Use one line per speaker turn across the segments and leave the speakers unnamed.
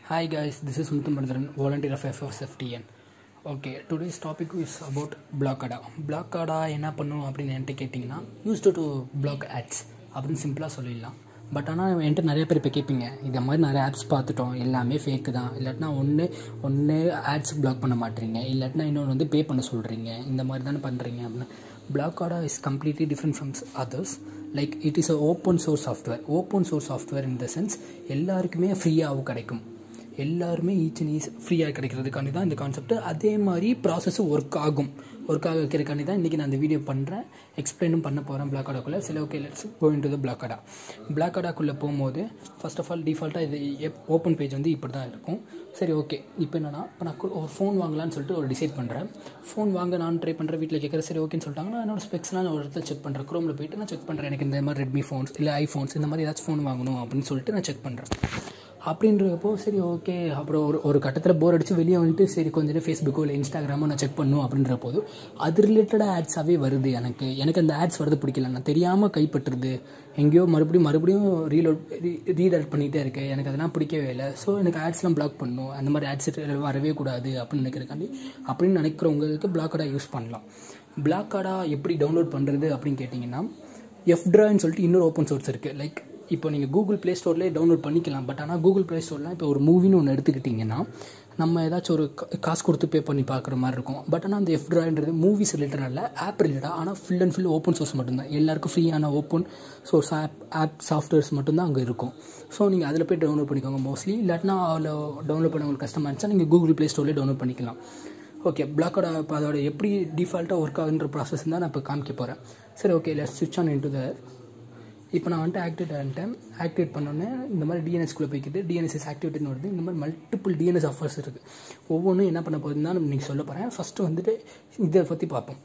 Hi guys, this is Muthu Mandran, volunteer of FFSFTN. Okay today's topic is about Blokada Blokada என்ன பண்ணும் அப்படின்னு என்கிட்ட கேட்டிங்கன்னா use to to block ads அப்படின்னு சிம்பிளாக சொல்லிடலாம் பட் ஆனால் என்கிட்ட நிறைய பேர் இப்போ கேட்பீங்க இந்த மாதிரி நிறைய ஆப்ஸ் பார்த்துட்டோம் எல்லாமே ஃபேக்கு தான் இல்லாட்டினா ஒன்று ஒன்று ஆட்ஸ் பிளாக் பண்ண மாட்டீங்க இல்லாட்டினா இன்னொன்று வந்து பே பண்ண சொல்கிறீங்க இந்த மாதிரி தானே பண்ணுறீங்க அப்படின்னு Blokada is completely different from others like it is a open source software open source software in the sense எல்லாருக்குமே ஃப்ரீயாகவும் கிடைக்கும் எல்லாருமே ஈச் அண்ட் ஈஸ் ஃப்ரீயாக கிடைக்கிறதுக்காண்டி தான் இந்த கான்செப்ட் அதே மாதிரி ப்ராசஸ் ஒர்க் ஆகும் ஒர்க் ஆக வைக்கிறதுக்காண்டி தான் இன்றைக்கி நான் இந்த வீடியோ பண்ணுறேன் எக்ஸ்பிளைனும் பண்ண போகிறேன் பிளாக் ஆடாக்குள்ளே சில okay let's go into the Blokada பிளாக் ஆடாக்குள்ளே போகும்போது ஃபர்ஸ்ட் ஆஃப் ஆல் டிஃபால்ட்டாக இது ஓப்பன் பேஜ் வந்து இப்படி தான் இருக்கும் சரி ஓகே இப்போ என்னன்னா இப்போ நான் ஒரு ஃபோன் வாங்கலாம்னு சொல்லிட்டு ஒரு டிசைட் பண்ணுறேன் ஃபோன் வாங்க நான் ட்ரை பண்ணுறேன் வீட்டில் கேட்குற சரி ஓகேன்னு சொல்லிட்டாங்க நான் என்னோட ஸ்பெக்ஸ்லாம் நான் ஒரு இடத்துல செக் பண்ணுறேன் க்ரோமில் போயிட்டு நான் செக் பண்ணுறேன் எனக்கு இந்த மாதிரி ரெட்மி ஃபோன்ஸ் இல்லை ஐஃபோன்ஸ் இந்த மாதிரி ஏதாச்சும் ஃபோன் வாங்கணும் அப்படின்னு சொல்லிட்டு நான் செக் பண்ணுறேன் அப்படின்றப்போ சரி ஓகே அப்புறம் ஒரு ஒரு கட்டத்தில் போர் அடித்து வெளியே வந்துட்டு சரி கொஞ்ச நேரம் ஃபேஸ்புக்கோ இல்லை இன்ஸ்டாகிராமோ நான் செக் பண்ணும் அப்படின்ற போது அது ரிலேட்டடாக ஆட்ஸாகவே வருது எனக்கு எனக்கு அந்த ஆட்ஸ் வரது பிடிக்கல நான் தெரியாமல் கைப்பற்றுறது எங்கேயோ மறுபடியும் மறுபடியும் ரீலோட் ரீடர் பண்ணிகிட்டே இருக்கேன் எனக்கு அதெல்லாம் பிடிக்கவே இல்லை ஸோ எனக்கு ஆட்ஸ்லாம் பிளாக் பண்ணணும் அந்த மாதிரி ஆட்ஸ் வரவே கூடாது அப்படின்னு நினைக்கிறக்காண்டி அப்படின்னு நினைக்கிறவங்களுக்கு பிளாக் கார்டாக யூஸ் பண்ணலாம் பிளாக் கார்டாக எப்படி டவுன்லோட் பண்ணுறது அப்படின்னு கேட்டிங்கன்னா எஃப்ட்ரான்னு சொல்லிட்டு இன்னொரு ஓப்பன் சோர்ஸ் இருக்குது லைக் இப்போ நீங்கள் கூகுள் ப்ளே ஸ்டோர்லேயே டவுன்லோட் பண்ணிக்கலாம் பட் ஆனால் கூகுள் ப்ளே ஸ்டோர்லாம் இப்போ ஒரு மூவின்னு ஒன்று எடுத்துக்கிட்டிங்கன்னா நம்ம ஏதாச்சும் ஒரு காசு கொடுத்து பே பண்ணி பார்க்குற மாதிரி இருக்கும் பட் ஆனால் அந்த எஃப்ட்ரான்றது மூவிஸ் ரிலேட்டட் இல்லை ஆப் ரிலேட்டட் ஆனால் full and full open source மட்டும்தான் எல்லாருக்கும் ஃப்ரீயான open source app app softwares மட்டும்தான் அங்கே இருக்கும் ஸோ நீங்கள் அதில் போய் டவுன்லோட் பண்ணிக்கோங்க மோஸ்ட்லி இல்லாட்டினா அதில் டவுன்லோட் பண்ண உங்களுக்கு கஷ்டமாக இருந்துச்சா நீங்கள் கூகுள் ப்ளே ஸ்டோர்லேயே டவுன்லோட் பண்ணிக்கலாம் ஓகே பிளாக்கோட இப்போ அதோட எப்படி டிஃபால்ட்டாக ஒர்க் ஆகுன்ற ப்ராசஸ் தான் நான் இப்போ காமிக்க போகிறேன் சரி ஓகே லெட் ஸ்விட்ச் ஆன் இன்டு த இப்போ நான் வந்துட்டு ஆக்டிவேட் ஆகிட்டேன் ஆக்டிவேட் பண்ணோன்னே இந்த மாதிரி டிஎன்எஸ்குள்ளே போய்க்கிட்டு டிஎன்எஸ்எஸ் ஆக்டிவேட்னு வருது இந்த மாதிரி மல்டிபிள் டிஎன்எஸ் ஆஃபர்ஸ் இருக்குது ஒவ்வொன்றும் என்ன பண்ண போகுதுன்னு தான் நீங்கள் சொல்ல போகிறேன் ஃபஸ்ட்டு வந்துட்டு இதை பற்றி பார்ப்போம்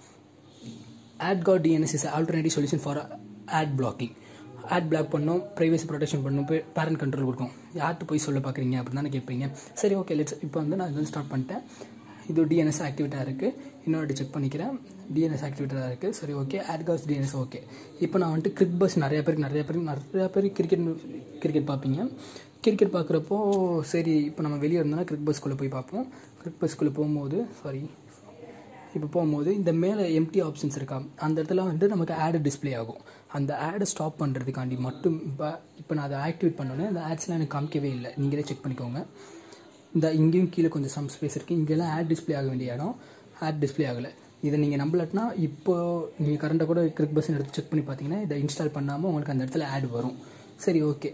AdGuard DNS is alternative solution for ad blocking ad block பண்ணோம் ப்ரைவசி ப்ரொடெக்ஷன் பண்ணும் போய் பேரண்ட் கண்ட்ரோல் கொடுக்கும் யார்கிட்ட போய் சொல்ல பார்க்குறீங்க அப்படின்னு தானே கேட்பீங்க சரி ஓகே லெட்ஸ் இப்போ வந்து நான் இது ஸ்டார்ட் பண்ணிட்டேன் இது டிஎன்எஸ் ஆக்டிவேட்டாக இருக்குது இன்னொரு செக் பண்ணிக்கிறேன் டிஎன்எஸ் ஆக்டிவேட்டாக இருக்குது சரி ஓகே ஆட்காஸ் டிஎன்எஸ் ஓகே இப்போ நான் வந்துட்டு கிரிக் பஸ் நிறைய பேருக்கு நிறைய பேருக்கு நிறையா பேர் கிரிக்கெட் கிரிக்கெட் பார்ப்பீங்க கிரிக்கெட் பார்க்குறப்போ சரி இப்போ நம்ம வெளியே இருந்தோம்னா கிரிக் பஸ்க்குள்ளே போய் பார்ப்போம் கிரிக் பஸ்க்குள்ளே போகும்போது சாரி இப்போ போகும்போது இந்த மேலே எம்டி ஆப்ஷன்ஸ் இருக்கா அந்த இடத்துல வந்துட்டு நமக்கு ஆடு டிஸ்பிளே ஆகும் அந்த ஆடை ஸ்டாப் பண்ணுறதுக்காண்டி மட்டும் இப்போ இப்போ நான் அதை ஆக்டிவேட் பண்ணோன்னே அந்த ஆட்ஸ்லாம் எனக்கு காமிக்கவே இல்லை நீங்களே செக் பண்ணிக்கோங்க இந்த இங்கேயும் கீழே கொஞ்சம் சம் ஸ்பேஸ் இருக்குது இங்கெல்லாம் ஆட் டிஸ்பிளே ஆக வேண்டிய இடம் ஆட் டிஸ்பிளே ஆகலை இதை நீங்கள் நம்பலட்னா இப்போ நீங்கள் கரண்ட்டை கூட கிரிக் பஸ்ஸின் எடுத்து செக் பண்ணி பார்த்தீங்கன்னா இதை இன்ஸ்டால் பண்ணாமல் உங்களுக்கு அந்த இடத்துல ஆட் வரும் சரி ஓகே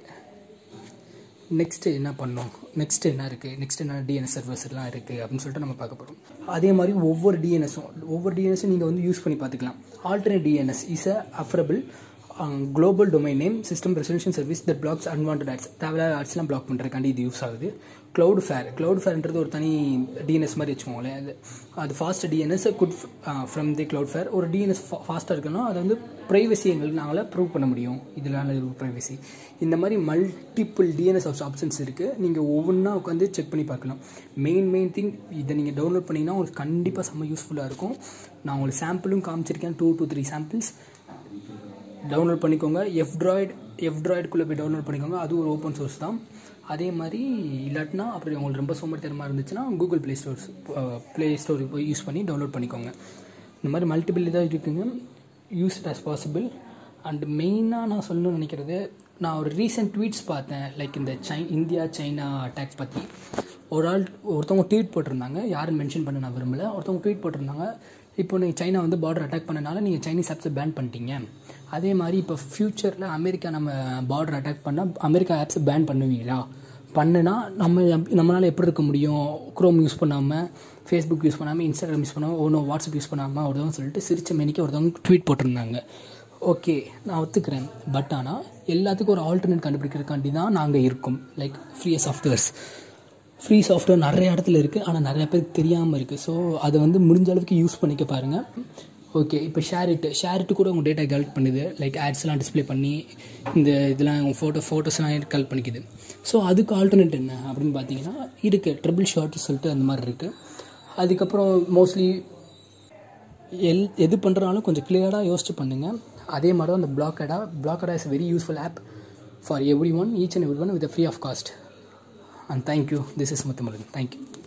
நெக்ஸ்ட்டு என்ன பண்ணோம் நெக்ஸ்ட்டு என்ன இருக்குது நெக்ஸ்ட் என்ன டிஎன்எஸ் சர்வர்ஸ்லாம் இருக்குது அப்படின்னு சொல்லிட்டு நம்ம பார்க்க போகிறோம் அதே மாதிரி ஒவ்வொரு டிஎன்எஸும் ஒவ்வொரு டிஎன்எஸும் நீங்கள் வந்து யூஸ் பண்ணி பார்த்துக்கலாம் alternate DNS is a affordable global domain name system resolution service that blocks unwanted ads தேவையில்லாத ஆட்ஸ்லாம் பிளாக் பண்ணுறதுக்காண்டி இது யூஸ் ஆகுது க்ளவுட் ஃபேர் க்ளவுட் ஃபேர்ன்றது ஒரு தனி டிஎன்எஸ் மாதிரி வச்சுக்கோங்களேன் அது அது fast DNS good from the Cloudflare ஒரு டிஎன்எஸ் ஃபாஸ்ட்டாக இருக்குன்னா அது வந்து ப்ரைவசி எங்களுக்கு நாங்களால் ப்ரூவ் பண்ண முடியும் இதனால இருக்கும் ப்ரைவசி இந்த மாதிரி மல்டிபிள் டிஎன்எஸ் ஆப்ஷன்ஸ் இருக்குது நீங்கள் ஒவ்வொன்றா உட்காந்து செக் பண்ணி பார்க்கலாம் மெயின் மெயின் திங் இதை நீங்கள் டவுன்லோட் பண்ணிங்கன்னா உங்களுக்கு கண்டிப்பாக செம்ம யூஸ்ஃபுல்லாக இருக்கும் நான் உங்களுக்கு சாம்பிளும் காமிச்சிருக்கேன் two two three samples download பண்ணிக்கோங்க எஃப்ட்ராய்டு எஃப்ட்ராய்டுக்குள்ளே போய் டவுன்லோட் பண்ணிக்கோங்க அது ஒரு ஓப்பன் சோர்ஸ் தான் அதே மாதிரி இல்லாட்டினா அப்படி உங்களுக்கு ரொம்ப சோம்பேறித்தனமாக இருந்துச்சுன்னா கூகுள் ப்ளே ஸ்டோர்ஸ் ப்ளே ஸ்டோருக்கு போய் யூஸ் பண்ணி டவுன்லோட் பண்ணிக்கோங்க இந்த மாதிரி மல்டிபிள் இதாக இருக்குங்க use it as possible and மெயினாக நான் சொல்லணும்னு நினைக்கிறது நான் ஒரு ரீசெண்ட் ட்வீட்ஸ் பார்த்தேன் லைக் இந்த சை இந்தியா சைனா அட்டாக்ஸ் பற்றி ஒரு ஆள் ஒருத்தவங்க ட்வீட் போட்டிருந்தாங்க யாரும் மென்ஷன் பண்ண நான் விரும்பலை ஒருத்தவங்க ட்வீட் போட்டிருந்தாங்க இப்போ நீங்கள் சைனா வந்து பார்டர் அட்டாக் பண்ணனால நீங்கள் சைனீஸ் ஆப்ஸை பேன் பண்ணிட்டீங்க அதே மாதிரி இப்போ ஃப்யூச்சரில் அமெரிக்கா நம்ம பார்டர் அட்டாக் பண்ணால் அமெரிக்கா ஆப்ஸை பேன் பண்ணுவீங்களா பண்ணுனா நம்ம நம்மளால் எப்படி இருக்க முடியும் க்ரோம் யூஸ் பண்ணாமல் ஃபேஸ்புக் யூஸ் பண்ணாமல் இன்ஸ்டாகிராம் யூஸ் பண்ணாமல் ஒன்றும் வாட்ஸ்அப் யூஸ் பண்ணாமல் ஒருத்தவங்க சொல்லிட்டு சிரிச்ச மேனிக்கு ஒருத்தவங்க ட்வீட் போட்டிருந்தாங்க ஓகே நான் ஒத்துக்கிறேன் பட் ஆனால் எல்லாத்துக்கும் ஒரு ஆல்டர்னேட் கண்டுபிடிக்கிறதுக்காண்டி தான் நாங்கள் இருக்கோம் like free softwares free software நிறைய இடத்துல இருக்குது ஆனால் நிறைய பேருக்கு தெரியாமல் இருக்குது ஸோ அதை வந்து முடிஞ்ச அளவுக்கு யூஸ் பண்ணிக்க பாருங்கள் ஓகே இப்போ ஷேர் இட்டு ஷேர் இட்டு கூட உங்கள் டேட்டா கலெக்ட் பண்ணுது லைக் ஆட்ஸ்லாம் டிஸ்பிளே பண்ணி இந்த இதெல்லாம் உங்கள் ஃபோட்டோ ஃபோட்டோஸ்லாம் கலெக்ட் பண்ணிக்குது ஸோ அதுக்கு ஆல்டர்னேட் என்ன அப்படின்னு பார்த்தீங்கன்னா இருக்குது ட்ரிபிள் ஷார்ட் சொல்லிட்டு அந்த மாதிரி இருக்குது அதுக்கப்புறம் மோஸ்ட்லி எல் எது பண்ணுறாலும் கொஞ்சம் கிளியராக யோசிச்சு பண்ணுங்கள் அதே மாதிரி தான் அந்த Blokada Blokada is very useful app for every one each and every one with free of cost and thank you this is Muthumurugan thank you